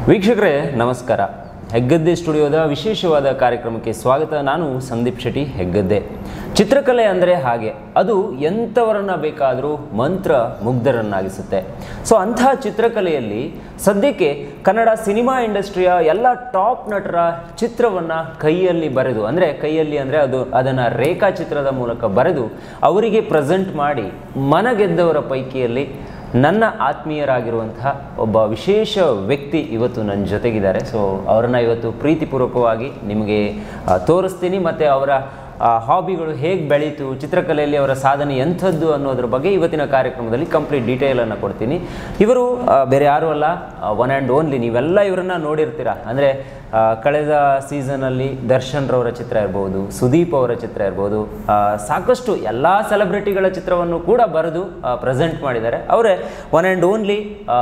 ವೀಕ್ಷಕರೇ ನಮಸ್ಕಾರ ಹೆಗ್ಗದ್ದೆ ಸ್ಟುಡಿಯೋದ ವಿಶೇಷವಾದ ಕಾರ್ಯಕ್ರಮಕ್ಕೆ ಸ್ವಾಗತ ನಾನು ಸಂದೀಪ್ ಶೆಟ್ಟಿ ಹೆಗ್ಗದ್ದೆ ಚಿತ್ರಕಲೆ ಅಂದರೆ ಹಾಗೆ ಅದು ಎಂಥವರನ್ನ ಬೇಕಾದರೂ ಮಂತ್ರ ಮುಗ್ಧರನ್ನಾಗಿಸುತ್ತೆ ಸೊ ಅಂತಹ ಚಿತ್ರಕಲೆಯಲ್ಲಿ ಸದ್ಯಕ್ಕೆ ಕನ್ನಡ ಸಿನಿಮಾ ಇಂಡಸ್ಟ್ರಿಯ ಎಲ್ಲ ಟಾಪ್ ನಟರ ಚಿತ್ರವನ್ನು ಕೈಯಲ್ಲಿ ಬರೆದು ಅಂದರೆ ಕೈಯಲ್ಲಿ ಅಂದರೆ ಅದು ಅದನ್ನು ರೇಖಾಚಿತ್ರದ ಮೂಲಕ ಬರೆದು ಅವರಿಗೆ ಪ್ರೆಸೆಂಟ್ ಮಾಡಿ ಮನಗೆದ್ದವರ ಪೈಕಿಯಲ್ಲಿ ನನ್ನ ಆತ್ಮೀಯರಾಗಿರುವಂತಹ ಒಬ್ಬ ವಿಶೇಷ ವ್ಯಕ್ತಿ ಇವತ್ತು ನನ್ನ ಜೊತೆಗಿದ್ದಾರೆ ಸೊ ಅವರನ್ನ ಇವತ್ತು ಪ್ರೀತಿಪೂರ್ವಕವಾಗಿ ನಿಮಗೆ ಆ, ತೋರಿಸ್ತೀನಿ ಮತ್ತು ಅವರ ಹಾಬಿಗಳು ಹೇಗೆ ಬೆಳೀತು ಚಿತ್ರಕಲೆಯಲ್ಲಿ ಅವರ ಸಾಧನೆ ಎಂಥದ್ದು ಅನ್ನೋದ್ರ ಬಗ್ಗೆ ಇವತ್ತಿನ ಕಾರ್ಯಕ್ರಮದಲ್ಲಿ ಕಂಪ್ಲೀಟ್ ಡೀಟೇಲನ್ನು ಕೊಡ್ತೀನಿ ಇವರು ಆ, ಬೇರೆ ಯಾರೂ ಅಲ್ಲ ಒನ್ ಆ್ಯಂಡ್ ಓನ್ಲಿ ನೀವೆಲ್ಲ ಇವರನ್ನ ನೋಡಿರ್ತೀರ ಅಂದರೆ ಕಳೆದ ಸೀಸನಲ್ಲಿ ದರ್ಶನ್ ರವರ ಚಿತ್ರ ಇರ್ಬೋದು ಸುದೀಪ್ ಅವರ ಚಿತ್ರ ಇರ್ಬೋದು ಆ, ಸಾಕಷ್ಟು ಎಲ್ಲ ಸೆಲೆಬ್ರಿಟಿಗಳ ಚಿತ್ರವನ್ನು ಕೂಡ ಬರೆದು ಪ್ರೆಸೆಂಟ್ ಮಾಡಿದ್ದಾರೆ ಅವರೇ one and only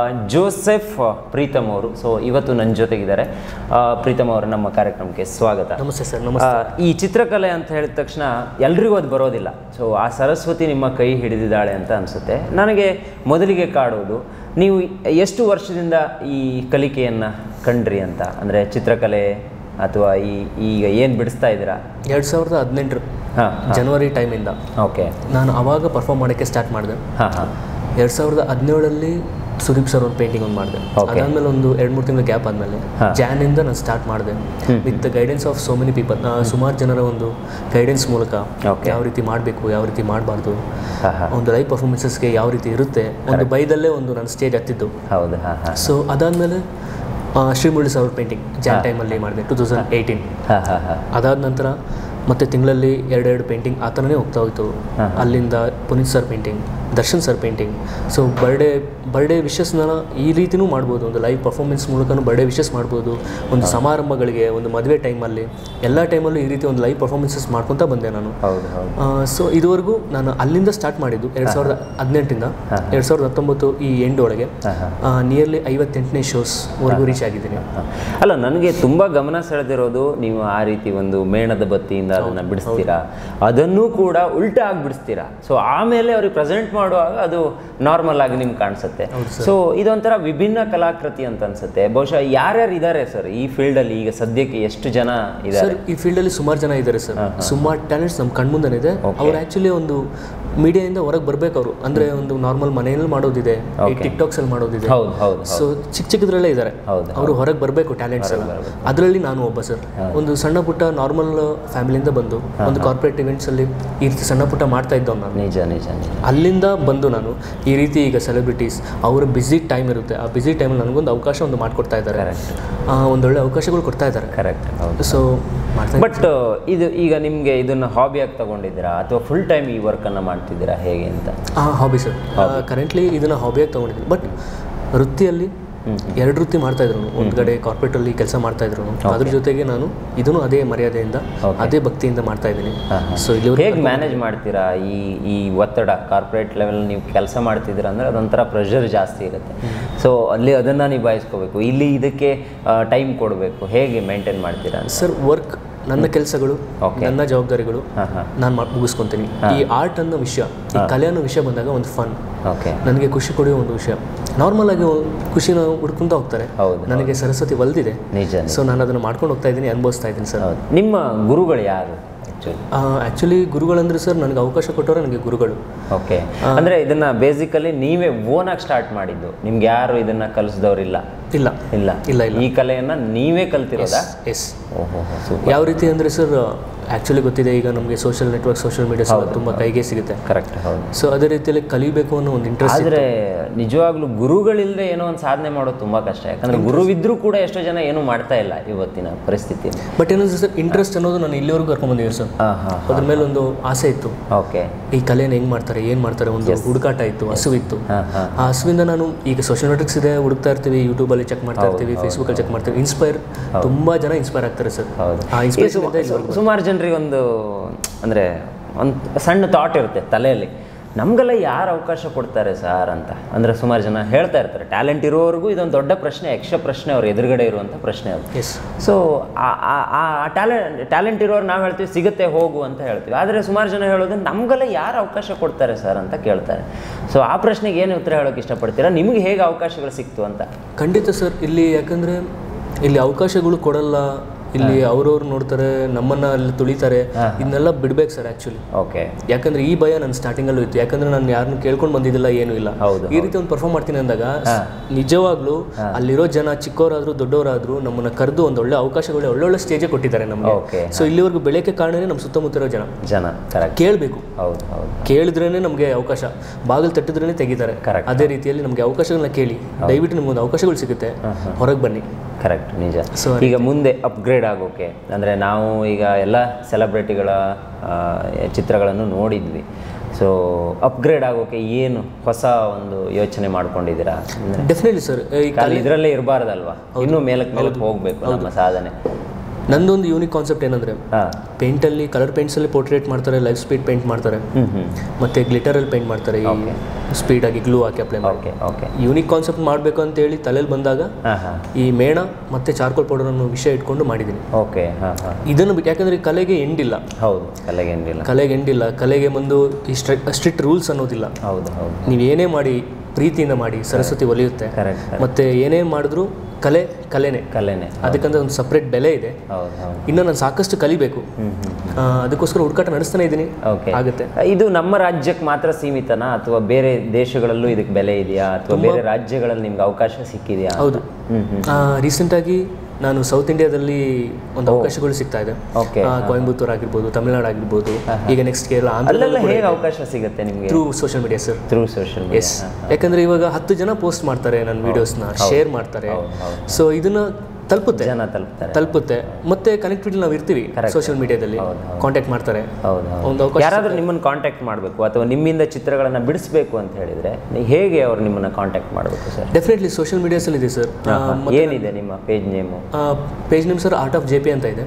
Joseph Preetham ಅವರು ಸೊ ಇವತ್ತು ನನ್ನ ಜೊತೆಗಿದ್ದಾರೆ ಆ, ಪ್ರೀತಮ್ ಅವರು ನಮ್ಮ ಕಾರ್ಯಕ್ರಮಕ್ಕೆ ಸ್ವಾಗತ ನಮಸ್ತೆ ಸರ್ ನಮಸ್ತೆ ಆ, ಈ ಚಿತ್ರಕಲೆ ಅಂತ ಹೇಳಿದ ತಕ್ಷಣ ಎಲ್ರಿಗೂ ಅದು ಬರೋದಿಲ್ಲ ಸೊ ಆ ಸರಸ್ವತಿ ನಿಮ್ಮ ಕೈ ಹಿಡಿದಿದ್ದಾಳೆ ಅಂತ ಅನಿಸುತ್ತೆ ನನಗೆ ಮೊದಲಿಗೆ ಕಾಡುವುದು ನೀವು ಎಷ್ಟು ವರ್ಷದಿಂದ ಈ ಕಲಿಕೆಯನ್ನು ಕಂಡ್ರಿ ಅಂತ ಅಂದರೆ ಚಿತ್ರಕಲೆ ಅಥವಾ ಈ ಈಗ ಏನು ಬಿಡಿಸ್ತಾ ಇದ್ದೀರಾ ಎರಡು ಸಾವಿರದ ಹದಿನೆಂಟರ ಹಾಂ ಜನವರಿ ಟೈಮಿಂದ ಓಕೆ ನಾನು ಅವಾಗ ಪರ್ಫಾರ್ಮ್ ಮಾಡೋಕ್ಕೆ ಸ್ಟಾರ್ಟ್ ಮಾಡಿದೆ ಹಾಂ ಹಾಂ ಎರಡು ಸಾವಿರದ ಹದಿನೇಳರಲ್ಲಿ ಸುದೀಪ್ ಸರ್ ಒಂದು ಪೇಂಟಿಂಗ್ ಒಂದು ಮಾಡಿದೆ Okay. ಅದಾದಮೇಲೆ ಒಂದು ಎರಡು ಮೂರು ತಿಂಗಳ ಗ್ಯಾಪ್ ಆದಮೇಲೆ ಹಾ. ಜಾನಿಂದ ನಾನು ಸ್ಟಾರ್ಟ್ ಮಾಡಿದೆ with the guidance of so many people ಸುಮಾರು ಜನರ ಒಂದು ಗೈಡೆನ್ಸ್ ಮೂಲಕ Okay. ಯಾವ ರೀತಿ ಮಾಡಬೇಕು ಯಾವ ರೀತಿ ಮಾಡಬಾರ್ದು ಹಾಂ ಹಾಂ ಒಂದು ಲೈವ್ ಪರ್ಫಾರ್ಮೆನ್ಸಸ್ಗೆ ಯಾವ ರೀತಿ ಇರುತ್ತೆ ಒಂದು ಬೈದಲ್ಲೇ ಒಂದು ನಾನು ಸ್ಟೇಜ್ ಹತ್ತಿದ್ದು ಹೌದು ಹಾಂ ಹಾಂ ಸೊ ಅದಾದಮೇಲೆ ಶ್ರೀಮುರಳಿ ಸರ್ ಪೇಂಟಿಂಗ್ ಜಾನ್ ಟೈಮಲ್ಲಿ ಮಾಡಿದೆ ಟೂ ತೌಸಂಡ್ ಏಯ್ಟೀನ್ ಹಾಂ ಹಾಂ ಹಾಂ ಅದಾದ ನಂತರ ಮತ್ತೆ ತಿಂಗಳಲ್ಲಿ ಎರಡೆರಡು ಪೇಂಟಿಂಗ್ ಆ ಥರನೇ ಹೋಗ್ತಾ ಹೋಯ್ತು ಅಲ್ಲಿಂದ Puneeth sir painting Darshan sir painting so birthday birthday ವಿಶಸ್ನ ಈ ರೀತಿನೂ ಮಾಡ್ಬೋದು ಒಂದು ಲೈವ್ ಪರ್ಫಾರ್ಮೆನ್ಸ್ ಮೂಲಕನೂ ಬರ್ಡೇ ವಿಶಸ್ ಮಾಡ್ಬೋದು ಒಂದು ಸಮಾರಂಭಗಳಿಗೆ ಒಂದು ಮದುವೆ ಟೈಮಲ್ಲಿ ಎಲ್ಲ ಟೈಮಲ್ಲೂ ಈ ರೀತಿ ಒಂದು ಲೈವ್ ಪರ್ಫಾರ್ಮೆನ್ಸಸ್ ಮಾಡ್ಕೊತಾ ಬಂದೆ ನಾನು ಹೌದು ಹೌದು ಸೊ ಇದುವರೆಗೂ ನಾನು ಅಲ್ಲಿಂದ ಸ್ಟಾರ್ಟ್ ಮಾಡಿದ್ದು ಎರಡು ಸಾವಿರದ ಹದಿನೆಂಟಿಂದ ಎರಡು ಸಾವಿರದ ಹತ್ತೊಂಬತ್ತು ಈ ಎಂಡ್ ಒಳಗೆ ನಿಯರ್ಲಿ ಐವತ್ತೆಂಟನೇ ಶೋಸ್ವರೆಗೂ ರೀಚ್ ಆಗಿದ್ದೀನಿ ಹ. ಅಲ್ಲ ನನಗೆ ತುಂಬ ಗಮನ ಸೆಳೆದಿರೋದು ನೀವು ಆ ರೀತಿ ಒಂದು ಮೇಣದ ಬತ್ತಿಯಿಂದ ಅದನ್ನು ಬಿಡಿಸ್ತೀರಾ ಅದನ್ನೂ ಕೂಡ ಉಲ್ಟಾ ಆಗಿ ಬಿಡಿಸ್ತೀರಾ ಸೊ ಆಮೇಲೆ ಅವ್ರಿಗೆ ಪ್ರೆಸೆಂಟ್ ಮಾಡುವಾಗ ಅದು ನಾರ್ಮಲ್ ಆಗಿ ನಿಮ್ಗೆ ಕಾಣಿಸುತ್ತೆ ಸೊ ಇದೊಂಥರ ವಿಭಿನ್ನ ಕಲಾಕೃತಿ ಅಂತ ಅನ್ಸುತ್ತೆ ಬಹುಶಃ ಯಾರ್ಯಾರು ಇದ್ದಾರೆ ಸರ್ ಈ ಫೀಲ್ಡಲ್ಲಿ ಈಗ ಸದ್ಯಕ್ಕೆ ಎಷ್ಟು ಜನ ಇದ್ದಾರೆ ಸರ್ ಈ ಫೀಲ್ಡಲ್ಲಿ ಸುಮಾರು ಜನ ಇದ್ದಾರೆ ಸರ್ ಸುಮಾರು ಟ್ಯಾಲೆಂಟ್ಸ್ ನಮ್ಮ ಕಣ್ಮುಂದನೆ ಇದೆ ಅವ್ರು ಆ್ಯಕ್ಚುಲಿ ಒಂದು ಮೀಡಿಯಾದಿಂದ ಹೊರಗೆ ಬರ್ಬೇಕು ಅವರು ಅಂದರೆ ಒಂದು ನಾರ್ಮಲ್ ಮನೆಯಲ್ಲಿ ಮಾಡೋದಿದೆ ಈ ಟಿಕ್ಟಾಕ್ಸ್ ಅಲ್ಲಿ ಮಾಡೋದಿದೆ ಹೌದು ಹೌದು ಸೊ ಚಿಕ್ಕ ಚಿಕ್ಕದ್ರಲ್ಲೇ ಇದ್ದಾರೆ ಹೌದು, ಅವರು ಹೊರಗೆ ಬರಬೇಕು ಟ್ಯಾಲೆಂಟ್ಸ್ ಎಲ್ಲ ಅದರಲ್ಲಿ ನಾನು ಒಬ್ಬ ಸರ್ ಒಂದು ಸಣ್ಣ ಪುಟ್ಟ ನಾರ್ಮಲ್ ಫ್ಯಾಮಿಲಿಯಿಂದ ಬಂದು ಒಂದು ಕಾರ್ಪೊರೇಟ್ ಇವೆಂಟ್ಸ್ ಅಲ್ಲಿ ಈ ರೀತಿ ಸಣ್ಣ ಪುಟ್ಟ ಮಾಡ್ತಾ ಇದ್ದವ್ ನಾನು ನಿಜ ನಿಜ ನಿಜ ಅಲ್ಲಿಂದ ಬಂದು ನಾನು ಈ ರೀತಿ ಈಗ ಸೆಲೆಬ್ರಿಟೀಸ್ ಅವರ ಬ್ಯುಸಿ ಟೈಮ್ ಇರುತ್ತೆ ಆ ಬ್ಯುಸಿ ಟೈಮಲ್ಲಿ ನನಗೊಂದು ಅವಕಾಶ ಒಂದು ಮಾಡಿಕೊಡ್ತಾ ಇದ್ದಾರೆ ಆ, ಒಂದೊಳ್ಳೆ ಅವಕಾಶಗಳು ಕೊಡ್ತಾ ಇದ್ದಾರೆ ಕರೆಕ್ಟ್ ಹೌದು ಸೊ ಮಾಡ್ತಾ ಬಟ್ ಇದು ಈಗ ನಿಮಗೆ ಇದನ್ನು ಹಾಬಿಯಾಗಿ ತಗೊಂಡಿದ್ದೀರಾ ಅಥವಾ ಫುಲ್ ಟೈಮ್ ಈ ವರ್ಕನ್ನು ಮಾಡ್ತಿದ್ದೀರಾ ಹೇಗೆ ಅಂತ ಹಾಂ ಹಾಬಿ ಸರ್ ಕರೆಂಟ್ಲಿ ಇದನ್ನ ಹಾಬಿಯಾಗಿ ತೊಗೊಂಡಿದ್ದೀನಿ ಬಟ್ ವೃತ್ತಿಯಲ್ಲಿ ಎರಡು ವೃತ್ತಿ ಮಾಡ್ತಾ ಇದ್ರು ಒಂದು ಕಡೆ ಕಾರ್ಪೊರೇಟ್ ಅಲ್ಲಿ ಕೆಲಸ ಮಾಡ್ತಾ ಇದ್ರು ಅದ್ರ ಜೊತೆಗೆ ನಾನು ಇದನ್ನು ಅದೇ ಮರ್ಯಾದೆಯಿಂದ ಅದೇ ಭಕ್ತಿಯಿಂದ ಮಾಡ್ತಾ ಇದ್ದೀನಿ ಸೊ ಇಲ್ಲಿ ಹೇಗೆ ಮ್ಯಾನೇಜ್ ಮಾಡ್ತೀರಾ ಈ ಈ ಒತ್ತಡ ಕಾರ್ಪೊರೇಟ್ ಲೆವೆಲ್ ನೀವು ಕೆಲಸ ಮಾಡ್ತಿದ್ದೀರಾ ಅಂದರೆ ಅದೊಂಥರ ಪ್ರೆಷರ್ ಜಾಸ್ತಿ ಇರುತ್ತೆ ಸೊ ಅಲ್ಲಿ ಅದನ್ನು ನಿಭಾಯಿಸ್ಕೋಬೇಕು ಇಲ್ಲಿ ಇದಕ್ಕೆ ಟೈಮ್ ಕೊಡಬೇಕು ಹೇಗೆ ಮೇಂಟೈನ್ ಮಾಡ್ತೀರಾ ಅಂತ ಸರ್ ವರ್ಕ್ ನನ್ನ ಕೆಲಸಗಳು ನನ್ನ ಜವಾಬ್ದಾರಿಗಳು ಹಾಂ ಹಾಂ ನಾನು ಮಾಡಿ ಮುಗಿಸ್ಕೊತೀನಿ ಈ ಆರ್ಟ್ ಅನ್ನೋ ವಿಷಯ ಈ ಕಲೆ ಅನ್ನೋ ವಿಷಯ ಬಂದಾಗ ಒಂದು ಫನ್ ಓಕೆ ನನಗೆ ಖುಷಿ ಕೊಡುವ ಒಂದು ವಿಷಯ ನಾರ್ಮಲ್ ಆಗಿ ಖುಷಿನ ಹುಡ್ಕೊಂತ ಹೋಗ್ತಾರೆ ಹೌದು ನನಗೆ ಸರಸ್ವತಿ ಒಲ್ದಿದೆ ನಿಜ ನಿಜ. ಸೊ ನಾನು ಅದನ್ನು ಮಾಡ್ಕೊಂಡು ಹೋಗ್ತಾ ಇದ್ದೀನಿ ಅನುಭವಿಸ್ತಾ ಇದ್ದೀನಿ ಸರ್ ಹೌದು ನಿಮ್ಮ ಗುರುಗಳು ಯಾರು ಆ್ಯಕ್ಚುಲಿ ಆ್ಯಕ್ಚುಲಿ ಗುರುಗಳಂದ್ರೆ ಸರ್ ನನಗೆ ಅವಕಾಶ ಕೊಟ್ಟವರು ನನಗೆ ಗುರುಗಳು ಓಕೆ ಅಂದರೆ ಇದನ್ನ ಬೇಸಿಕಲಿ ನೀವೇ ಓನಾಗಿ ಸ್ಟಾರ್ಟ್ ಮಾಡಿದ್ದು ನಿಮ್ಗೆ ಯಾರು ಇದನ್ನ ಕಲಿಸಿದವರಿಲ್ಲ ಇಲ್ಲ ಇಲ್ಲ ಇಲ್ಲ ಈ ಕಲೆಯನ್ನ ನೀವೇ ಕಲ್ತಿರೋದಾ ಎಸ್ ಓಹೋ ಯಾವ ರೀತಿ ಅಂದರೆ ಸರ್ ಆ್ಯಕ್ಚುಲಿ ಗೊತ್ತಿದೆ ಈಗ ನಮಗೆ ಸೋಷಿಯಲ್ ನೆಟ್ವರ್ಕ್ ಸೋಷಿಯಲ್ ಮೀಡಿಯಾಸ್ ಎಲ್ಲ ತುಂಬ ಕೈಗೆ ಸಿಗುತ್ತೆ ಕರೆಕ್ಟ್ ಹೌದು ಸೊ ಅದೇ ರೀತಿಯಲ್ಲಿ ಕಲಿಬೇಕು ಅನ್ನೋ ಒಂದು ಇಂಟ್ರೆಸ್ಟ್ ಆದರೆ ನಿಜವಾಗ್ಲೂ ಗುರುಗಳಿಲ್ಲದೆ ಏನೋ ಒಂದು ಸಾಧನೆ ಮಾಡೋದು ತುಂಬಾ ಕಷ್ಟ ಯಾಕಂದ್ರೆ ಗುರುವಿದ್ರೂ ಕೂಡ ಎಷ್ಟೋ ಜನ ಏನೂ ಮಾಡ್ತಾ ಇಲ್ಲ ಇವತ್ತಿನ ಪರಿಸ್ಥಿತಿ ಬಟ್ ಏನಂದ್ರೆ ಸರ್ ಇಂಟ್ರೆಸ್ಟ್ ಅನ್ನೋದು ನಾನು ಇಲ್ಲಿವರೆಗೂ ಕರ್ಕೊಂಡ್ಬಂದಿದ್ದೀನಿ ಸರ್ ಹಾಂ ಹಾಂ ಅದ್ರ ಮೇಲೆ ಒಂದು ಆಸೆ ಇತ್ತು ಓಕೆ ಈ ಕಲೆನ ಹೆಂಗ್ ಮಾಡ್ತಾರೆ ಏನು ಮಾಡ್ತಾರೆ ಒಂದು ಹುಡುಕಾಟ ಇತ್ತು ಹಸು ಇತ್ತು ಹಾಂ ಹಾಂ ಆ ಹಸುವಿಂದ ನಾನು ಈಗ ಸೋಷಿಯಲ್ ನೆಟ್ವರ್ಕ್ಸ್ ಇದೆ ಹುಡುಕ್ತಾ ಇರ್ತೀವಿ ಯೂಟ್ಯೂಬಲ್ಲಿ ಚೆಕ್ ಮಾಡ್ತಾ ಇರ್ತೀವಿ ಫೇಸ್ಬುಕ್ಕಲ್ಲಿ ಚೆಕ್ ಮಾಡ್ತೀವಿ ಇನ್ಸ್ಪೈರ್ ತುಂಬಾ ಜನ ಇನ್ಸ್ಪೈರ್ ಆಗ್ತಾರೆ ಸರ್ ಹೌದು ಆ ಈ ಇನ್ಸ್ಪಿರೇಷನ್ ಸು- ಸು- ಸುಮಾರು ಜನರಿಗೆ ಒಂದು ಅಂದರೆ ಒಂದು ಸಣ್ಣ ಥಾಟ್ ಇರುತ್ತೆ ತಲೆಯಲ್ಲಿ ನಮಗೆಲ್ಲ ಯಾರು ಅವಕಾಶ ಕೊಡ್ತಾರೆ ಸರ್ ಅಂತ ಅಂದರೆ ಸುಮಾರು ಜನ ಹೇಳ್ತಾ ಇರ್ತಾರೆ ಟ್ಯಾಲೆಂಟ್ ಇರೋವರೆಗೂ ಇದೊಂದು ದೊಡ್ಡ ಪ್ರಶ್ನೆ ಯಕ್ಷ ಪ್ರಶ್ನೆ ಅವ್ರ ಎದುರುಗಡೆ ಇರುವಂಥ ಪ್ರಶ್ನೆ ಅದು ಎಸ್ ಸೊ ಆ ಟ್ಯಾಲೆಂಟ್ ಟ್ಯಾಲೆಂಟ್ ಇರೋರು ನಾವು ಹೇಳ್ತೀವಿ ಸಿಗುತ್ತೆ ಹೋಗು ಅಂತ ಹೇಳ್ತೀವಿ ಆದರೆ ಸುಮಾರು ಜನ ಹೇಳೋದು ನಮಗೆಲ್ಲ ಯಾರು ಅವಕಾಶ ಕೊಡ್ತಾರೆ ಸರ್ ಅಂತ ಕೇಳ್ತಾರೆ ಸೊ ಆ ಪ್ರಶ್ನೆಗೆ ಏನು ಉತ್ತರ ಹೇಳೋಕೆ ಇಷ್ಟಪಡ್ತೀರಾ ನಿಮಗೆ ಹೇಗೆ ಅವಕಾಶಗಳು ಸಿಕ್ತು ಅಂತ ಖಂಡಿತ ಸರ್ ಇಲ್ಲಿ ಯಾಕಂದರೆ ಇಲ್ಲಿ ಅವಕಾಶಗಳು ಕೊಡಲ್ಲ ಇಲ್ಲಿ ಅವ್ರವ್ರು ನೋಡ್ತಾರೆ ನಮ್ಮನ್ನ ಅಲ್ಲಿ ತುಳಿತಾರೆ ಇದನ್ನೆಲ್ಲ ಬಿಡ್ಬೇಕು ಸರ್ ಆ್ಯಕ್ಚುಲಿ ಓಕೆ ಯಾಕಂದ್ರೆ ಈ ಭಯ ನನ್ನ ಸ್ಟಾರ್ಟಿಂಗಲ್ಲೂ ಇತ್ತು ಯಾಕಂದ್ರೆ ನಾನು ಯಾರನ್ನು ಕೇಳ್ಕೊಂಡು ಬಂದಿದ್ದಿಲ್ಲ ಏನೂ ಇಲ್ಲ ಹೌದು, ಈ ರೀತಿ ಒಂದು ಪರ್ಫಾರ್ಮ್ ಮಾಡ್ತೀನಿ ಅಂದಾಗ ನಿಜವಾಗ್ಲೂ ಅಲ್ಲಿರೋ ಜನ ಚಿಕ್ಕವರಾದ್ರು ದೊಡ್ಡವರಾದ್ರು ನಮ್ಮನ್ನ ಕರೆದು ಒಂದು ಒಳ್ಳೆ ಅವಕಾಶಗಳು ಒಳ್ಳೊಳ್ಳೆ ಸ್ಟೇಜೇ ಕೊಟ್ಟಿದ್ದಾರೆ ನಮಗೆ ಓಕೆ ಸೊ ಇಲ್ಲಿವರೆಗೂ ಬೆಳೆಯಕ್ಕೆ ಕಾರಣನೇ ನಮ್ಮ ಸುತ್ತಮುತ್ತ ಇರೋ ಜನ ಜನ ಕರೆಕ್ಟ್ ಕೇಳಬೇಕು ಹೌದು ಹೌದು ಕೇಳಿದ್ರೇನೆ ನಮಗೆ ಅವಕಾಶ ಬಾಗಿಲು ತಟ್ಟಿದ್ರೇನೆ ತೆಗಿತಾರೆ Correct. ಅದೇ ರೀತಿಯಲ್ಲಿ ನಮಗೆ ಅವಕಾಶಗಳನ್ನ ಕೇಳಿ ದಯವಿಟ್ಟು ನಿಮ್ಗೊಂದು ಅವಕಾಶಗಳು ಸಿಗುತ್ತೆ ಹೊರಗೆ ಬನ್ನಿ ಕರೆಕ್ಟ್ ನಿಜ So, ಈಗ ಮುಂದೆ ಅಪ್ಗ್ರೇಡ್ ಆಗೋಕೆ ಅಂದರೆ ನಾವು ಈಗ ಎಲ್ಲ ಸೆಲೆಬ್ರಿಟಿಗಳ ಆ, ಚಿತ್ರಗಳನ್ನು ನೋಡಿದ್ವಿ ಸೊ ಅಪ್ಗ್ರೇಡ್ ಆಗೋಕೆ ಏನು ಹೊಸ ಒಂದು ಯೋಚನೆ ಮಾಡ್ಕೊಂಡಿದ್ದೀರಾ ಅಂದರೆ ಡೆಫಿನೆಟ್ಲಿ ಸರ್ ಈ ಕಾಲ ಇದರಲ್ಲೇ ಇರಬಾರ್ದಲ್ವಾ ಇನ್ನೂ ಮೇಲಕ್ಕೆ ಮೇಲಕ್ಕೆ ಹೋಗಬೇಕು ನಮ್ಮ ಸಾಧನೆ ನಂದೊಂದು ಯೂನಿಕ್ ಕಾನ್ಸೆಪ್ಟ್ ಏನಂದ್ರೆ ಹಾಂ ಪೇಂಟಲ್ಲಿ ಕಲರ್ ಪೇಂಟ್ಸಲ್ಲಿ ಪೋರ್ಟ್ರೇಟ್ ಮಾಡ್ತಾರೆ ಲೈಫ್ ಸ್ಪೀಡ್ ಪೇಂಟ್ ಮಾಡ್ತಾರೆ ಹ್ಞೂ ಹ್ಞೂ ಮತ್ತೆ ಗ್ಲಿಟರಲ್ಲಿ ಪೇಂಟ್ ಮಾಡ್ತಾರೆ ಈ ಸ್ಪೀಡಾಗಿ ಗ್ಲೂ ಹಾಕಿ ಅಪ್ಲೈ ಮಾಡಿ ಓಕೆ ಓಕೆ ಯೂನಿಕ್ ಕಾನ್ಸೆಪ್ಟ್ ಮಾಡಬೇಕು ಅಂತೇಳಿ ತಲೆಯಲ್ಲಿ ಬಂದಾಗ ಹಾಂ ಹಾಂ ಈ ಮೇಣ ಮತ್ತು ಚಾರ್ಕೋಲ್ ಪೌಡರ್ ಅನ್ನೋ ವಿಷಯ ಇಟ್ಕೊಂಡು ಮಾಡಿದ್ದೀನಿ ಓಕೆ ಹಾಂ ಹಾಂ ಇದನ್ನು ಬಿಟ್ಟು ಯಾಕಂದರೆ ಈ ಕಲೆಗೆ ಎಂಡಿಲ್ಲ ಹೌದು ಕಲೆಗೇನಿಲ್ಲ ಕಲೆಗೆ ಎಂಡಿಲ್ಲ ಕಲೆಗೆ ಒಂದು ಈ ಸ್ಟ್ರಿಕ್ಟ್ ರೂಲ್ಸ್ ಅನ್ನೋದಿಲ್ಲ ಹೌದು ಹೌದು ನೀವು ಏನೇ ಮಾಡಿ ಪ್ರೀತಿಯಿಂದ ಮಾಡಿ ಸರಸ್ವತಿ ಒಲಿಯುತ್ತೆ ಕರೆಕ್ಟ್ ಮತ್ತೆ ಏನೇ ಮಾಡಿದ್ರು ಕಲೆ ಕಲೆನೇ ಕಲೆನೇ ಅದಕ್ಕಂತ ಒಂದು ಸಪ್ರೇಟ್ ಬೆಲೆ ಇದೆ ಹೌದು ಹೌದು ಇನ್ನು ನಾನು ಸಾಕಷ್ಟು ಕಲಿಬೇಕು ಹ್ಞೂ ಹ್ಞೂ ಆ, ಅದಕ್ಕೋಸ್ಕರ ಹುಡುಕಾಟ ನಡೆಸ್ತಾನೆ ಇದ್ದೀನಿ ಓಕೆ ಆಗುತ್ತೆ ಇದು ನಮ್ಮ ರಾಜ್ಯಕ್ಕೆ ಮಾತ್ರ ಸೀಮಿತನಾ ಅಥವಾ ಬೇರೆ ದೇಶಗಳಲ್ಲೂ ಇದಕ್ಕೆ ಬೆಲೆ ಇದೆಯಾ ಅಥವಾ ಬೇರೆ ರಾಜ್ಯಗಳಲ್ಲಿ ನಿಮ್ಗೆ ಅವಕಾಶ ಸಿಕ್ಕಿದೆಯಾ ಹೌದು ಹ್ಮ್ ಹ್ಮ್ ರೀಸೆಂಟಾಗಿ ನಾನು ಸೌತ್ ಇಂಡಿಯಾದಲ್ಲಿ ಒಂದು ಅವಕಾಶಗಳು ಸಿಗ್ತಾ ಇದೆ ಓಕೆ ಆ, ಕೊಯಂಬತ್ತೂರು ಆಗಿರ್ಬೋದು ತಮಿಳ್ನಾಡು ಆಗಿರ್ಬೋದು ಈಗ ನೆಕ್ಸ್ಟ್ ಕೇರಳ ಆಂಧ್ರ ಅಲ್ಲೆಲ್ಲ ಹೇಗೆ ಅವಕಾಶ ಸಿಗುತ್ತೆ ನಿಮಗೆ through social media sir through social yes ಯಾಕಂದ್ರೆ ಇವಾಗ ಹತ್ತು ಜನ ಪೋಸ್ಟ್ ಮಾಡ್ತಾರೆ ನನ್ನ ವಿಡಿಯೋಸ್ನ ಶೇರ್ ಮಾಡ್ತಾರೆ ಹೌದು. ಸೊ ಇದನ್ನ ತಲುಪುತ್ತೆ ಜನ ತಲುಪ್ತಾರೆ ತಲುಪುತ್ತೆ ಮತ್ತೆ ಕನೆಕ್ಟಿವಿಟಿ ನಾವು ಇರ್ತೀವಿ ಸೋಷಿಯಲ್ ಮೀಡಿಯಾದಲ್ಲಿ ಕಾಂಟ್ಯಾಕ್ಟ್ ಮಾಡ್ತಾರೆ ಹೌದು ಹೌದು ಒಂದು ಅವಕಾಶ ಯಾರಾದರೂ ನಿಮ್ಮನ್ನು ಕಾಂಟ್ಯಾಕ್ಟ್ ಮಾಡಬೇಕು ಅಥವಾ ನಿಮ್ಮಿಂದ ಚಿತ್ರಗಳನ್ನು ಬಿಡಿಸ್ಬೇಕು ಅಂತ ಹೇಳಿದ್ರೆ ನೀವು ಹೇಗೆ ಅವ್ರು ನಿಮ್ಮನ್ನು ಕಾಂಟ್ಯಾಕ್ಟ್ ಮಾಡಬೇಕು ಸರ್ ಡೆಫಿನೆಟ್ಲಿ ಸೋಷಿಯಲ್ ಮೀಡಿಯಾಸಲ್ಲಿ ಇದೆ ಸರ್ ಏನಿದೆ ನಿಮ್ಮ page name page name sir art of J P ಅಂತ ಇದೆ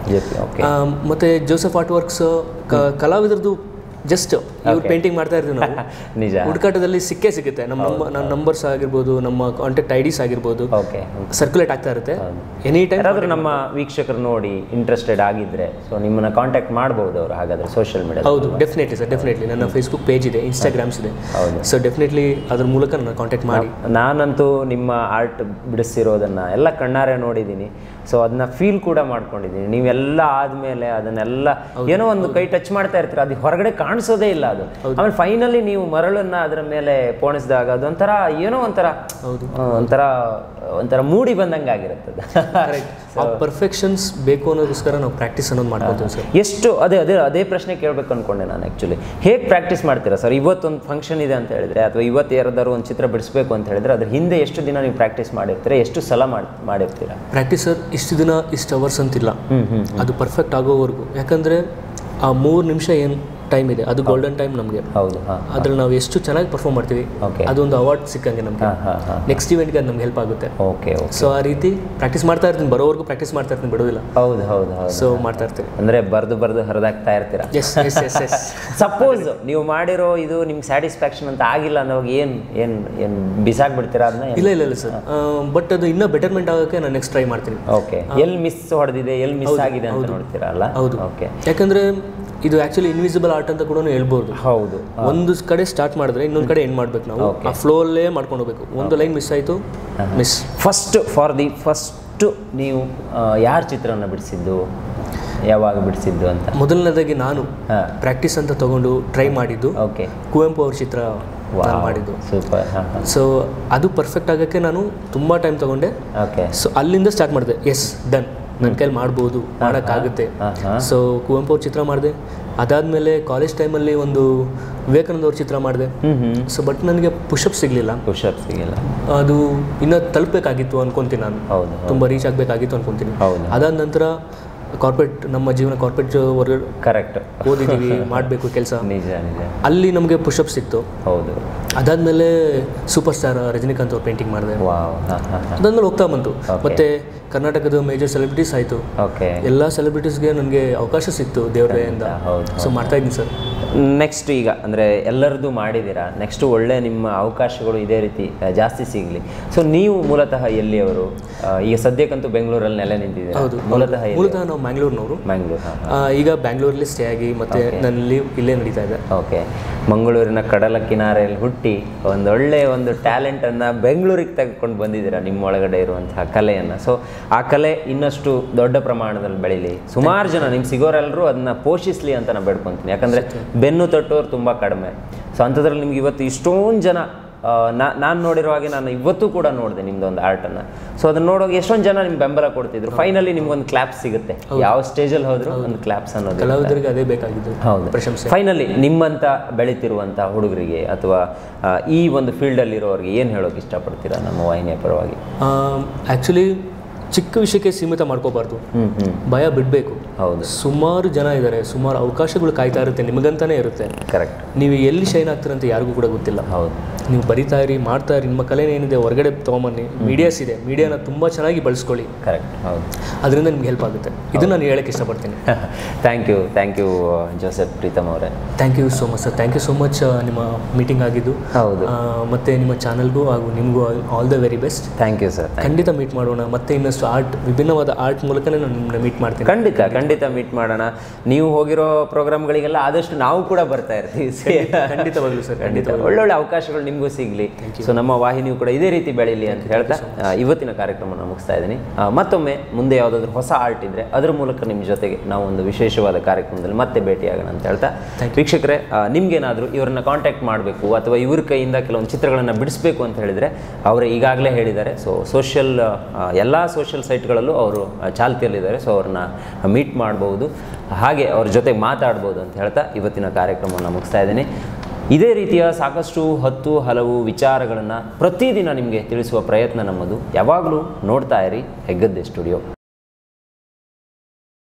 ಓಕೆ ಆ, ಮತ್ತೆ ಜೋಸೆಫ್ ಆರ್ಟ್ ವರ್ಕ್ಸ್ ಕಲಾವಿದರದು ಜಸ್ಟ್ ಇವ್ರು ಪೇಂಟಿಂಗ್ ಮಾಡ್ತಾ ಇರ್ತೀವಿ ನಾವು ನಿಜ ಹುಡುಕಾಟದಲ್ಲಿ ಸಿಕ್ಕೇ ಸಿಗುತ್ತೆ ನಮ್ಮ ನಮ್ಮ ನಮ್ಮ ನಂಬರ್ಸ್ ಆಗಿರ್ಬೋದು ನಮ್ಮ ಕಾಂಟ್ಯಾಕ್ಟ್ ಐ ಡಿಸ್ ಆಗಿರ್ಬೋದು ಓಕೆ ಸರ್ಕ್ಯುಲೇಟ್ ಆಗ್ತಾ ಇರುತ್ತೆ ಎನಿ ಟೈಮ್ ಯಾರಾದರೂ ನಮ್ಮ ವೀಕ್ಷಕರು ನೋಡಿ ಇಂಟ್ರೆಸ್ಟೆಡ್ ಆಗಿದ್ರೆ ಸೊ ನಿಮ್ಮನ್ನ ಕಾಂಟ್ಯಾಕ್ಟ್ ಮಾಡ್ಬೋದು ಅವರು ಹಾಗಾದ್ರೆ ಸೋಷಿಯಲ್ ಮೀಡಿಯಾ ಹೌದು ಡೆಫಿನೆಟ್ಲಿ ಸರ್ ಡೆಫಿನೆಟ್ಲಿ ನನ್ನ ಫೇಸ್ಬುಕ್ ಪೇಜ್ ಇದೆ ಇನ್ಸ್ಟಾಗ್ರಾಮ್ಸ್ ಇದೆ ಹೌದು. ಸೊ ಡೆಫಿನೆಟ್ಲಿ ಅದ್ರ ಮೂಲಕ ನನ್ನ ಕಾಂಟ್ಯಾಕ್ಟ್ ಮಾಡಿ ನಾನಂತೂ ನಿಮ್ಮ ಆರ್ಟ್ ಬಿಡಿಸಿರೋದನ್ನು ಎಲ್ಲ ಕಣ್ಣಾರೆ ನೋಡಿದ್ದೀನಿ ಸೊ ಅದನ್ನ ಫೀಲ್ ಕೂಡ ಮಾಡ್ಕೊಂಡಿದ್ದೀನಿ ನೀವೆಲ್ಲ ಆದಮೇಲೆ ಅದನ್ನೆಲ್ಲ ಏನೋ ಒಂದು ಕೈ ಟಚ್ ಮಾಡ್ತಾ ಇರ್ತೀರ ಅದು ಹೊರಗಡೆ ಕಾಣಿಸೋದೇ ಇಲ್ಲ ಅದು ಆಮೇಲೆ ಫೈನಲಿ ನೀವು ಮರಳನ್ನ ಅದರ ಮೇಲೆ ಪೋಣಿಸಿದಾಗ ಅದು ಒಂಥರ ಏನೋ ಒಂಥರ ಹೌದು. ಆ, ಒಂಥರ ಒಂಥರ ಮೂಡಿ ಬಂದಂಗೆ ಆಗಿರುತ್ತದೆ ಆ ಪರ್ಫೆಕ್ಷನ್ಸ್ ಬೇಕು ಅನ್ನೋದಕ್ಕೋಸ್ಕರ ನಾವು ಪ್ರಾಕ್ಟೀಸ್ ಅನ್ನೋದು ಮಾಡ್ಕೊತೀವಿ ಸರ್ ಎಷ್ಟು ಅದೇ ಅದೇ ಅದೇ ಪ್ರಶ್ನೆ ಕೇಳಬೇಕು ಅನ್ಕೊಂಡೆ ನಾನು ಆ್ಯಕ್ಚುಲಿ ಹೇಗೆ ಪ್ರಾಕ್ಟೀಸ್ ಮಾಡ್ತೀರಾ ಸರ್ ಇವತ್ತೊಂದು ಫಂಕ್ಷನ್ ಇದೆ ಅಂತ ಹೇಳಿದ್ರೆ ಅಥವಾ ಇವತ್ತು ಯಾರಾದರೂ ಒಂದು ಚಿತ್ರ ಬಿಡಿಸ್ಬೇಕು ಅಂತ ಹೇಳಿದ್ರೆ ಅದ್ರ ಹಿಂದೆ ಎಷ್ಟು ದಿನ ನೀವು ಪ್ರಾಕ್ಟೀಸ್ ಮಾಡಿರ್ತೀರಾ ಎಷ್ಟು ಸಲ ಮಾಡಿ ಮಾಡಿರ್ತೀರಾ ಪ್ರಾಕ್ಟೀಸ್ ಸರ್ ಇಷ್ಟು ದಿನ ಇಷ್ಟು ಅವರ್ಸ್ ಅಂತಿಲ್ಲ ಹ್ಮ್ ಹ್ಮ್ ಅದು ಪರ್ಫೆಕ್ಟ್ ಆಗೋವರೆಗೂ ಯಾಕಂದರೆ ಆ ಮೂರು ನಿಮಿಷ ಏನು ಟೈಮ್ ಇದೆ ಅದು ಗೋಲ್ಡನ್ ಟೈಮ್ ನಮಗೆ ಹೌದು ಹಾಂ ಅದ್ರಲ್ಲಿ ನಾವು ಎಷ್ಟು ಚೆನ್ನಾಗಿ ಪರ್ಫಾರ್ಮ್ ಮಾಡ್ತೀವಿ ಓಕೆ ಅದೊಂದು ಅವಾರ್ಡ್ ಸಿಕ್ಕಂಗೆ ನಮಗೆ ಹಾಂ ಹಾಂ ಹಾಂ ನೆಕ್ಸ್ಟ್ ಇವೆಂಟ್ಗೆ ಅದು ನಮ್ಗೆ ಹೆಲ್ಪ್ ಆಗುತ್ತೆ ಓಕೆ ಓಕೆ ಸೊ ಆ ರೀತಿ ಪ್ರಾಕ್ಟೀಸ್ ಮಾಡ್ತಾ ಇರ್ತೀನಿ ಬರೋವರೆಗೂ ಪ್ರಾಕ್ಟೀಸ್ ಮಾಡ್ತಾ ಇರ್ತೀನಿ ಬಿಡೋದಿಲ್ಲ ಹೌದು ಹೌದು ಹೌದು ಸೊ ಮಾಡ್ತಾ ಇರ್ತೀನಿ ಅಂದರೆ ಬರೆದು ಬರೆದು ಹರಿದಾಗ್ತಾ ಇರ್ತೀರಾ yes yes yes yes suppose ನೀವು ಮಾಡಿರೋ ಇದು ನಿಮ್ಗೆ ಸ್ಯಾಟಿಸ್ಫ್ಯಾಕ್ಷನ್ ಅಂತ ಆಗಿಲ್ಲ ಅನ್ನೋವಾಗ ಏನು ಏನು ಏನು ಬಿಸಾಕ್ಬಿಡ್ತೀರಾ ಅದನ್ನ ಇಲ್ಲ ಇಲ್ಲ ಇಲ್ಲ ಸರ್ ಬಟ್ ಅದು ಇನ್ನೂ ಬೆಟರ್ಮೆಂಟ್ ಆಗೋಕ್ಕೆ ನಾನು ನೆಕ್ಸ್ಟ್ ಟ್ರೈ ಮಾಡ್ತೀನಿ ಓಕೆ ಎಲ್ಲಿ ಮಿಸ್ ಹೊಡೆದಿದೆ ಎಲ್ಲಿ ಮಿಸ್ ಆಗಿದೆ ಅಂತ ನೋಡ್ತೀರಾ ಅಲ್ಲ ಹೌದು. ಓಕೆ ಯಾಕಂದ್ರೆ ಇದು ಆ್ಯಕ್ಚುಲಿ ಇನ್ವಿಸಿಬಲ್ ಆರ್ಟ್ ಅಂತ ಕೂಡ ಹೇಳ್ಬೋದು ಹೌದು ಒಂದು ಕಡೆ ಸ್ಟಾರ್ಟ್ ಮಾಡಿದ್ರೆ ಇನ್ನೊಂದು ಕಡೆ ಎಂಡ್ ಮಾಡ್ಬೇಕು ನಾವು ಆ ಫ್ಲೋಲ್ಲೇ ಮಾಡ್ಕೊಂಡು ಹೋಗ್ಬೇಕು ಒಂದು ಲೈನ್ ಮಿಸ್ ಆಯಿತು miss first for the first ನೀವು ಯಾರ ಚಿತ್ರವನ್ನು ಬಿಡಿಸಿದ್ದು ಯಾವಾಗ ಬಿಡಿಸಿದ್ದು ಅಂತ ಮೊದಲನೇದಾಗಿ ನಾನು ಹಾಂ ಪ್ರಾಕ್ಟೀಸ್ ಅಂತ ತಗೊಂಡು ಟ್ರೈ ಮಾಡಿದ್ದು ಓಕೆ ಕುವೆಂಪು ಅವ್ರ ಚಿತ್ರ ನಾನು ಮಾಡಿದ್ದು ಸೂಪರ್ ಹಾಂ ಹಾಂ ಸೊ ಅದು ಪರ್ಫೆಕ್ಟ್ ಆಗೋಕ್ಕೆ ನಾನು ತುಂಬ ಟೈಮ್ ತಗೊಂಡೆ ಓಕೆ ಸೊ ಅಲ್ಲಿಂದ ಸ್ಟಾರ್ಟ್ ಮಾಡಿದೆ ಎಸ್ ಡನ್ ನನ್ನ ಕೈಲಿ ಮಾಡ್ಬೋದು ಮಾಡೋಕ್ಕಾಗುತ್ತೆ ಹಾಂ ಹಾಂ ಸೊ ಕುವೆಂಪು ಅವ್ರ ಚಿತ್ರ ಮಾಡಿದೆ ಅದಾದಮೇಲೆ ಕಾಲೇಜ್ ಟೈಮಲ್ಲಿ ಒಂದು ವಿವೇಕಾನಂದ ಅವ್ರ ಚಿತ್ರ ಮಾಡಿದೆ ಹ್ಞೂ ಹ್ಞೂ ಸೊ ಬಟ್ ನನಗೆ ಪುಷಪ್ ಸಿಗಲಿಲ್ಲ ಪುಷಪ್ ಸಿಗಿಲ್ಲ ಅದು ಇನ್ನೂ ತಲುಪಬೇಕಾಗಿತ್ತು ಅನ್ಕೊಂತೀನಿ ನಾನು ಹೌದು ತುಂಬ ರೀಚ್ ಆಗಬೇಕಾಗಿತ್ತು ಅನ್ಕೊಂತೀನಿ ಹೌದು ಅದಾದ ನಂತರ ಕಾರ್ಪೊರೇಟ್ ನಮ್ಮ ಜೀವನ ಕಾರ್ಪೊರೇಟ್ ಹೊರಗಡೆ ಕರೆಕ್ಟ್ ಓದಿದ್ದೀವಿ ಮಾಡಬೇಕು ಕೆಲಸ ನಿಜ ನಿಜ ಅಲ್ಲಿ ನಮಗೆ ಪುಷಪ್ ಸಿಕ್ತು ಹೌದು ಅದಾದಮೇಲೆ ಸೂಪರ್ ಸ್ಟಾರ್ ರಜನಿಕಾಂತ್ ಅವ್ರ ಪೇಂಟಿಂಗ್ ಮಾಡಿದೆ ವಾವ್ ಹಾಂ ಹಾಂ ಹಾಂ ಅದಾದ್ಮೇಲೆ ಹೋಗ್ತಾ ಬಂತು Okay. ಮತ್ತೆ ಕರ್ನಾಟಕದ ಮೇಜರ್ ಸೆಲೆಬ್ರಿಟೀಸ್ ಆಯಿತು ಓಕೆ ಎಲ್ಲ ಸೆಲೆಬ್ರಿಟೀಸ್ಗೆ ನನಗೆ ಅವಕಾಶ ಸಿಕ್ತು ದೇವ್ರ ದಯೆಯಿಂದ ಹೌದು ಸೊ ಮಾಡ್ತಾ ಇದ್ದೀನಿ ಸರ್ ನೆಕ್ಸ್ಟ್ ಈಗ ಅಂದರೆ ಎಲ್ಲರದ್ದು ಮಾಡಿದ್ದೀರಾ ನೆಕ್ಸ್ಟ್ ಒಳ್ಳೆ ನಿಮ್ಮ ಅವಕಾಶಗಳು ಇದೇ ರೀತಿ ಆ, ಜಾಸ್ತಿ ಸಿಗಲಿ ಸೊ ನೀವು ಮೂಲತಃ ಎಲ್ಲಿಯವರು ಆ, ಈಗ ಸದ್ಯಕ್ಕಂತೂ ಬೆಂಗಳೂರಲ್ಲಿ ನೆಲೆ ನಿಂತಿದ್ದೀರಾ ಹೌದು ಮೂಲತಃ ಎಲ್ಲಿ? ಮೂಲತಃ ನಾವು ಮ್ಯಾಂಗ್ಳೂರ್ನವರು ಮ್ಯಾಂಗ್ಳೂರ್ ಹಾಂ ಆ, ಈಗ ಬ್ಯಾಂಗ್ಳೂರಲ್ಲಿ ಸ್ಟೇ ಆಗಿ ಮತ್ತೆ ನನ್ನ ಲೀವ್ ಇಲ್ಲೇ ನಡೀತಾ ಇದೆ ಓಕೆ ಮಂಗಳೂರಿನ ಕಡಲ ಕಿನಾರೆಯಲ್ಲಿ ಹುಟ್ಟಿ ಒಂದೊಳ್ಳೆ ಒಂದು ಟ್ಯಾಲೆಂಟನ್ನು ಬೆಂಗಳೂರಿಗೆ ತೆಗೆದುಕೊಂಡು ಬಂದಿದ್ದೀರಾ ನಿಮ್ಮ ಒಳಗಡೆ ಇರುವಂತಹ ಕಲೆಯನ್ನು ಸೊ ಆ ಕಲೆ ಇನ್ನಷ್ಟು ದೊಡ್ಡ ಪ್ರಮಾಣದಲ್ಲಿ ಬೆಳೀಲಿ ಸುಮಾರು ಜನ ನಿಮ್ಗೆ ಸಿಗೋರೆಲ್ಲರೂ ಅದನ್ನ ಪೋಷಿಸಲಿ ಅಂತ ನಾನು ಬೇಡ್ಕೊತೀನಿ ಯಾಕಂದರೆ ಬೆನ್ನು ತಟ್ಟೋರು ತುಂಬ ಕಡಿಮೆ ಸೊ ಅಂಥದ್ರಲ್ಲಿ ನಿಮ್ಗೆ ಇವತ್ತು ಇಷ್ಟೊಂದು ಜನ ಆ, ನಾ ನಾನು ನೋಡಿರೋ ಹಾಗೆ ನಾನು ಇವತ್ತು ಕೂಡ ನೋಡಿದೆ ನಿಮ್ದು ಒಂದು ಆರ್ಟನ್ನು ಸೊ ಅದನ್ನ ನೋಡುವಾಗ ಎಷ್ಟೊಂದು ಜನ ನಿಮ್ಗೆ ಬೆಂಬಲ ಕೊಡ್ತಿದ್ರು ಫೈನಲಿ ನಿಮ್ಗೊಂದು ಕ್ಲಾಪ್ ಸಿಗುತ್ತೆ ಯಾವ ಸ್ಟೇಜಲ್ಲಿ ಹೋದ್ರು ಒಂದು ಕ್ಲಾಪ್ಸ್ ಅನ್ನೋದು ಕಲಾವಿದರಿಗೆ ಅದೇ ಬೇಕಾಗಿದ್ದು ಹೌದು ಪ್ರಶಂಸೆ ಫೈನಲಿ ನಿಮ್ಮಂತ ಬೆಳೀತಿರುವಂಥ ಹುಡುಗರಿಗೆ ಅಥವಾ ಆ, ಈ ಒಂದು ಫೀಲ್ಡಲ್ಲಿ ಇರೋರಿಗೆ ಏನು ಹೇಳೋಕೆ ಇಷ್ಟಪಡ್ತೀರಾ ನಮ್ಮ ವಾಹಿನಿಯ ಪರವಾಗಿ ಆ್ಯಕ್ಚುಲಿ ಚಿಕ್ಕ ವಿಷಯಕ್ಕೆ ಸೀಮಿತ ಮಾಡ್ಕೋಬಾರ್ದು ಹ್ಞೂ ಹ್ಞೂ ಭಯ ಬಿಡಬೇಕು ಹೌದು ಸುಮಾರು ಜನ ಇದ್ದಾರೆ ಸುಮಾರು ಅವಕಾಶಗಳು ಕಾಯ್ತಾ ಇರುತ್ತೆ ನಿಮಗಂತಾನೇ ಇರುತ್ತೆ ಕರೆಕ್ಟ್ ನೀವು ಎಲ್ಲಿ ಶೈನ್ ಆಗ್ತೀರ ಅಂತ ಯಾರಿಗೂ ಕೂಡ ಗೊತ್ತಿಲ್ಲ ಹೌದು ನೀವು ಬರಿತಾ ಇರಿ ಮಾಡ್ತಾ ಇರಿ ನಿಮ್ಮ ಕಲೆ ಏನಿದೆ ಹೊರಗಡೆ ತೊಗೊಂಬನ್ನಿ ಮೀಡಿಯಾಸ್ ಇದೆ ಮೀಡಿಯಾನ ತುಂಬ ಚೆನ್ನಾಗಿ ಬಳಸ್ಕೊಳ್ಳಿ ಕರೆಕ್ಟ್ ಹೌದು ಅದರಿಂದ ನಿಮ್ಗೆ ಹೆಲ್ಪ್ ಆಗುತ್ತೆ ಇದನ್ನು ನಾನು ಹೇಳಕ್ಕೆ ಇಷ್ಟಪಡ್ತೀನಿ thank you thank you Joseph Preetham ಅವರೇ thank you so much sir thank you so much ನಿಮ್ಮ ಮೀಟಿಂಗ್ ಆಗಿದ್ದು ಹೌದು ಆ, ಮತ್ತೆ ನಿಮ್ಮ ಚಾನಲ್ಗೂ ಹಾಗೂ ನಿಮಗೂ all the very best thank you sir ಖಂಡಿತ ಮೀಟ್ ಮಾಡೋಣ ಮತ್ತೆ ಇನ್ನಷ್ಟು ಆರ್ಟ್ ವಿಭಿನ್ನವಾದ ಆರ್ಟ್ ಮೂಲಕನೇ ನಾನು ನಿಮ್ಮನ್ನ ಮೀಟ್ ಮಾಡ್ತೀನಿ ಖಂಡಿತ ಖಂಡಿತ ಮೀಟ್ ಮಾಡೋಣ ನೀವು ಹೋಗಿರೋ ಪ್ರೋಗ್ರಾಮ್ಗಳಿಗೆಲ್ಲ ಆದಷ್ಟು ನಾವು ಕೂಡ ಬರ್ತಾ ಇರ್ತೀವಿ ಖಂಡಿತವಾಗ್ಲೂ ಸರ್ ಖಂಡಿತ ಒಳ್ಳೊಳ್ಳೆ ಅವಕಾಶಗಳು ನಿಮಗೂ ಸಿಗಲಿ ಸೊ ನಮ್ಮ ವಾಹಿನಿಯು ಕೂಡ ಇದೇ ರೀತಿ ಬೆಳೀಲಿ ಅಂತ ಹೇಳ್ತಾ ಆ, ಇವತ್ತಿನ ಕಾರ್ಯಕ್ರಮನ ಮುಗಿಸ್ತಾ ಇದ್ದೀನಿ ಆ, ಮತ್ತೊಮ್ಮೆ ಮುಂದೆ ಯಾವುದಾದ್ರೂ ಹೊಸ ಆರ್ಟ್ ಇದ್ರೆ ಅದ್ರ ಮೂಲಕ ನಿಮ್ಮ ಜೊತೆಗೆ ನಾವು ಒಂದು ವಿಶೇಷವಾದ ಕಾರ್ಯಕ್ರಮದಲ್ಲಿ ಮತ್ತೆ ಭೇಟಿಯಾಗೋಣ ಅಂತ ಹೇಳ್ತಾ ವೀಕ್ಷಕರೇ ಆ, ನಿಮ್ಗೇನಾದ್ರೂ ಇವ್ರನ್ನ ಕಾಂಟ್ಯಾಕ್ಟ್ ಮಾಡಬೇಕು ಅಥವಾ ಇವ್ರ ಕೈಯಿಂದ ಕೆಲವೊಂದು ಚಿತ್ರಗಳನ್ನು ಬಿಡಿಸ್ಬೇಕು ಅಂತ ಹೇಳಿದರೆ ಅವರು ಈಗಾಗಲೇ ಹೇಳಿದ್ದಾರೆ ಸೊ ಸೋಷಿಯಲ್ ಎಲ್ಲ ಸೋಷಿಯಲ್ ಸೈಟ್ಗಳಲ್ಲೂ ಅವರು ಚಾಲ್ತಿಯಲ್ಲಿದ್ದಾರೆ ಸೊ ಅವ್ರನ್ನ ಮೀಟ್ ಮಾಡ್ಬೋದು ಹಾಗೆ ಅವ್ರ ಜೊತೆ ಮಾತಾಡ್ಬೋದು ಅಂತ ಹೇಳ್ತಾ ಇವತ್ತಿನ ಕಾರ್ಯಕ್ರಮವನ್ನು ಮುಗಿಸ್ತಾ ಇದ್ದೀನಿ ಇದೇ ರೀತಿಯ ಸಾಕಷ್ಟು ಹತ್ತು ಹಲವು ವಿಚಾರಗಳನ್ನು ಪ್ರತಿದಿನ ನಿಮಗೆ ತಿಳಿಸುವ ಪ್ರಯತ್ನ ನಮ್ಮದು ಯಾವಾಗಲೂ ನೋಡ್ತಾ ಇರಿ ಹೆಗ್ಗದ್ದೆ ಸ್ಟುಡಿಯೋ